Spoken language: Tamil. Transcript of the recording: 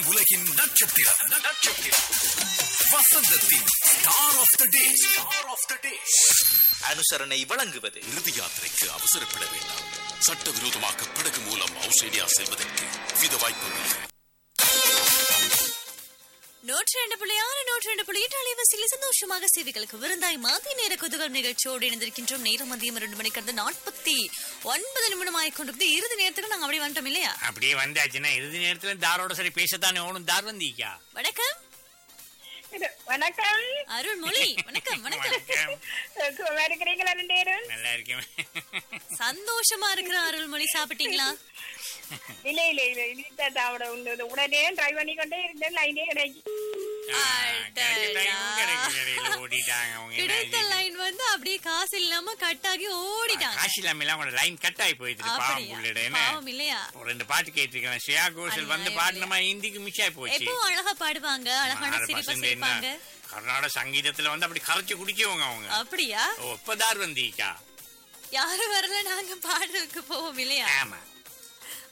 உலகின் நட்சத்திரம் நட்சத்திரம் வசந்தத்தின் star of the day star of the day அனுசரணை வழங்குவது இறுதி யாத்திரைக்கு அவசரப்பட வேண்டாம் சட்டவிரோதமாக படகு மூலம் ஆஸ்திரேலியா செல்வதற்கு வித வாய்ப்புகள் நூற்றி ரெண்டு புள்ளி ஆறு நூற்றி ரெண்டு புள்ளி எட்டு அலைவரிசையில் சந்தோஷமாக செய்திகளுக்கு விருந்தாய் மாத்தி நேர குதுகல் நிகழ்ச்சியோடு இணைந்திருக்கின்றோம் நேரம் மதியம் ரெண்டு மணிக்கு இருந்து நாற்பத்தி ஒன்பது நிமிடம் ஆகி கொண்டிருக்கு இறுதி நேரத்துக்கு நாங்க அப்படியே வந்துட்டோம் இல்லையா அப்படியே வந்தாச்சுன்னா இறுதி நேரத்துல தாரோட சரி பேசத்தானே ஓடும் தார் வந்தீக்கா வணக்கம் வணக்கம் அருள்மொழி வணக்கம் வணக்கம் வணக்கம் இருக்கிறீங்களா ரெண்டு பேரும் நல்லா இருக்கேன் சந்தோஷமா இருக்கிற அருள்மொழி சாப்பிட்டீங்களா இல்ல இல்ல இல்ல இல்ல சாப்பிட உண்டு உடனே ட்ரை பண்ணி கொண்டே இருந்தேன் லைனே கிடைக்கும் அடடா. ஓடிட்டாங்க அவங்க என்ன கிடைத்த இது? லைன் வந்து அப்படியே காசு இல்லாம கட் ஆகி ஓடிட்டாங்க காசு இல்லாம எல்லாம் உங்களோட லைன் கட் ஆகி போயிட்டு பாவம் அப்படியா புள்ளிட என்ன பாவம் இல்லையா ஒரு ரெண்டு பாட்டு கேட்டிருக்கேன் ஸ்ரேயா கோஷல் வந்து அநியாயம் பாடினமா ஹிந்திக்கு மிஸ் ஆகி போச்சு எப்பவும் அழகா பாடுவாங்க அழகான ஆறு சிரிப்பா பசங்க என்ன சிரிப்பாங்க கர்நாடக சங்கீதத்துல வந்து அப்படி கரைச்சு குடிக்கவங்க அவங்க அப்படியா ஓ, இப்பதார் வந்தீக்கா யாரும் வரல நாங்க பாடுறதுக்கு போவோம் இல்லையா ஆமா